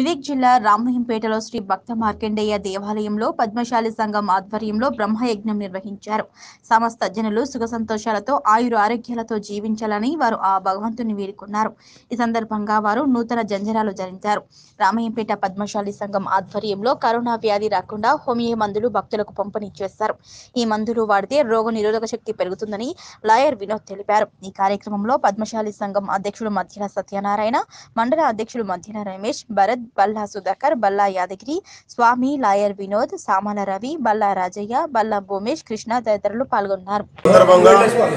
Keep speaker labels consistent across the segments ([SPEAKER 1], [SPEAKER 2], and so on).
[SPEAKER 1] మెదక్ జిల్లా రామయ్యంపేటలో శ్రీ భక్త మార్కండేయ దేవాలయంలో పద్మశాలి సంఘం ఆధ్వర్యంలో బ్రహ్మయజ్ఞం నిర్వహించారు సమస్త జనులు సుఖ సంతోషాలతో ఆయుర ఆరోగ్యాలతో జీవించాలని వారు ఆ భగవంతుని వేడుకున్నారు ఈ సందర్భంగా వారు నూతన జంజరాలు జరించారు రామయ్యంపేట పద్మశాలి సంఘం ఆధ్వర్యంలో కరోనా వ్యాధి రాకుండా హోమియో మందులు భక్తులకు పంపిణీ చేస్తారు ఈ మందులు వాడితే రోగ నిరోధక శక్తి పెరుగుతుందని లాయర్ వినోద్ తెలిపారు ఈ కార్యక్రమంలో పద్మశాలి సంఘం అధ్యక్షుడు మధ్యల సత్యనారాయణ మండల అధ్యక్షుడు మధ్యల రమేష్ భరత్ బల్లా సుధాకర్ బల్లా యాదగిరి స్వామి లాయర్ వినోద్ సామాల రవి బల్లా రాజయ్య బల్లా భూమేష్ కృష్ణ తదితరులు పాల్గొన్నారు
[SPEAKER 2] సందర్భంగా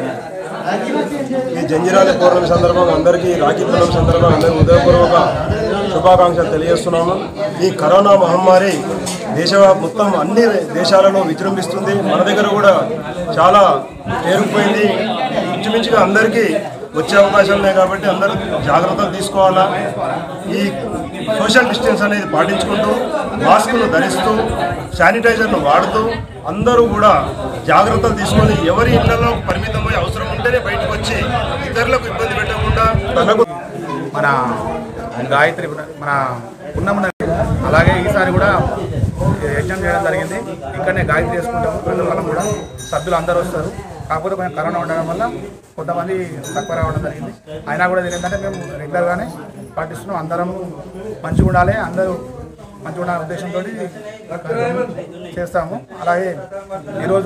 [SPEAKER 2] ఈ జంజిరాల పౌర్ణమి సందర్భంగా అందరికీ రాఖీ పౌర్ణమి సందర్భంగా అందరికీ ఉదయపూర్వక శుభాకాంక్షలు తెలియజేస్తున్నాము ఈ కరోనా మహమ్మారి దేశ మొత్తం అన్ని దేశాలలో విజృంభిస్తుంది మన దగ్గర కూడా చాలా పేరుకుపోయింది ఇంచుమించుగా అందరికీ వచ్చే అవకాశాలు ఉన్నాయి కాబట్టి అందరూ జాగ్రత్తలు తీసుకోవాలా ఈ సోషల్ డిస్టెన్స్ అనేది పాటించుకుంటూ మాస్కులు ధరిస్తూ శానిటైజర్ను వాడుతూ అందరూ కూడా జాగ్రత్తలు తీసుకొని ఎవరి ఇళ్లలో పరిమితమై అవసరం ఉంటేనే బయటకు వచ్చి ఇతరులకు ఇబ్బంది పెట్టకుండా తనకు
[SPEAKER 3] మన గాయత్రి మన ఉన్నమున్న అలాగే ఈసారి కూడా యజ్ఞం చేయడం జరిగింది ఇక్కడనే గాయత్రి చేసుకుంటాము ప్రతి వాళ్ళం కూడా సభ్యులు అందరూ వస్తారు కాకపోతే కొంచెం కరోనా ఉండడం వల్ల కొంతమంది తక్కువ రావడం జరిగింది అయినా కూడా ఇది ఏంటంటే మేము రెగ్యులర్గానే పాటిస్తున్నాం అందరం మంచిగా ఉండాలి అందరూ మంచిగా ఉండాలనే ఉద్దేశంతో చేస్తాము అలాగే ఈరోజు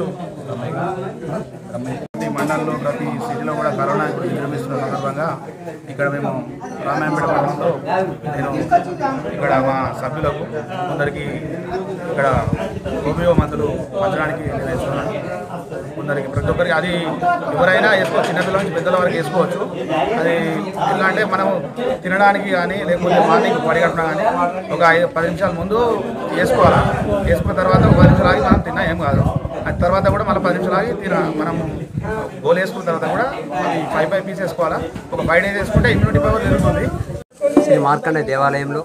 [SPEAKER 3] ప్రతి మండలంలో ప్రతి సిటీలో కూడా కరోనా ఇప్పుడు విజృంభిస్తున్న సందర్భంగా ఇక్కడ మేము రామాయంపేట మండలంలో నేను ఇక్కడ మా సభ్యులకు కొందరికి ఇక్కడ హోమియో మందులు పంచడానికి నిర్ణయిస్తున్నాను కొందరికి ప్రతి ఒక్కరికి అది ఎవరైనా వేసుకోవచ్చు చిన్నపిల్లల నుంచి పెద్దల వరకు వేసుకోవచ్చు అది ఎలా అంటే మనం తినడానికి కానీ లేకపోతే మార్నింగ్ పడిగట్టినా కానీ ఒక ఐదు పది నిమిషాల ముందు వేసుకోవాలా వేసుకున్న తర్వాత ఒక పది నిమిషాలు ఆగి మనం తిన్నా ఏం కాదు అది తర్వాత కూడా మళ్ళీ పది నిమిషాలు ఆగి తిన మనం గోల్ వేసుకున్న తర్వాత కూడా అది ఫైవ్ ఫైవ్ పీస్ వేసుకోవాలా ఒక ఫైవ్ డేస్ వేసుకుంటే ఇమ్యూనిటీ పవర్ పెరుగుతుంది
[SPEAKER 4] శ్రీ మార్కండ దేవాలయంలో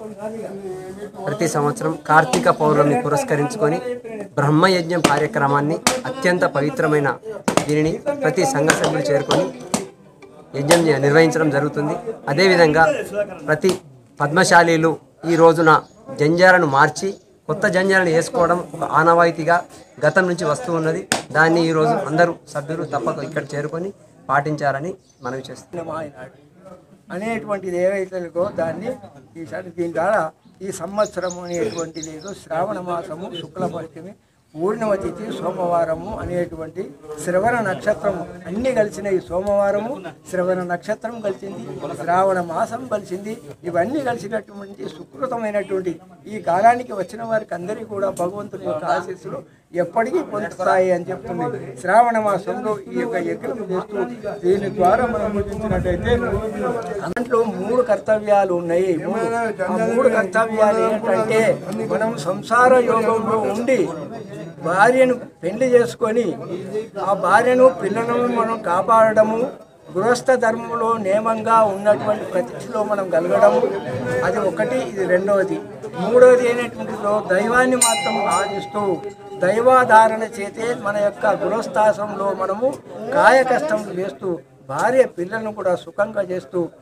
[SPEAKER 4] ప్రతి సంవత్సరం కార్తీక పౌర్ణమిని పురస్కరించుకొని బ్రహ్మయజ్ఞం కార్యక్రమాన్ని అత్యంత పవిత్రమైన దీనిని ప్రతి సంఘ సభ్యులు చేరుకొని యజ్ఞం నిర్వహించడం జరుగుతుంది అదేవిధంగా ప్రతి పద్మశాలీలు ఈ రోజున జంజాలను మార్చి కొత్త జంజాలను వేసుకోవడం ఒక ఆనవాయితీగా గతం నుంచి వస్తూ ఉన్నది దాన్ని ఈరోజు అందరూ సభ్యులు తప్పక ఇక్కడ చేరుకొని పాటించాలని మనవి చేస్తున్నాం
[SPEAKER 5] మాయనాడు అనేటువంటిది ఏవైతుందో దాన్ని ఈసారి దీని ద్వారా ఈ సంవత్సరము అనేటువంటిది ఏదో శ్రావణ మాసము శుక్ల పంచమి పూర్ణిమ తిథి సోమవారము అనేటువంటి శ్రవణ నక్షత్రము అన్ని కలిసిన ఈ సోమవారము శ్రవణ నక్షత్రం కలిసింది శ్రావణ మాసం కలిసింది ఇవన్నీ కలిసినటువంటి సుకృతమైనటువంటి ఈ కాలానికి వచ్చిన వారికి అందరికీ కూడా భగవంతుని యొక్క ఆశీస్సులు ఎప్పటికీ పొందుతాయి అని చెప్తుంది శ్రావణ మాసంలో ఈ యొక్క యజ్ఞం చేస్తూ దీని ద్వారా మనం పూజించినట్టయితే దాంట్లో మూడు కర్తవ్యాలు ఉన్నాయి మూడు. ఆ మూడు కర్తవ్యాలు ఏంటంటే మనం సంసార యోగంలో ఉండి భార్యను పెళ్లి చేసుకొని ఆ భార్యను పిల్లలను మనం కాపాడడము గృహస్థ ధర్మంలో నియమంగా ఉన్నటువంటి ప్రతిష్టలో మనం కలగడము అది ఒకటి ఇది రెండవది మూడవది అయినటువంటిలో దైవాన్ని మాత్రం ఆదిస్తూ దైవాధారణ చేతే మన యొక్క గృహస్థాశ్రమంలో మనము కాయ కష్టం చేస్తూ భార్య పిల్లలను కూడా సుఖంగా చేస్తూ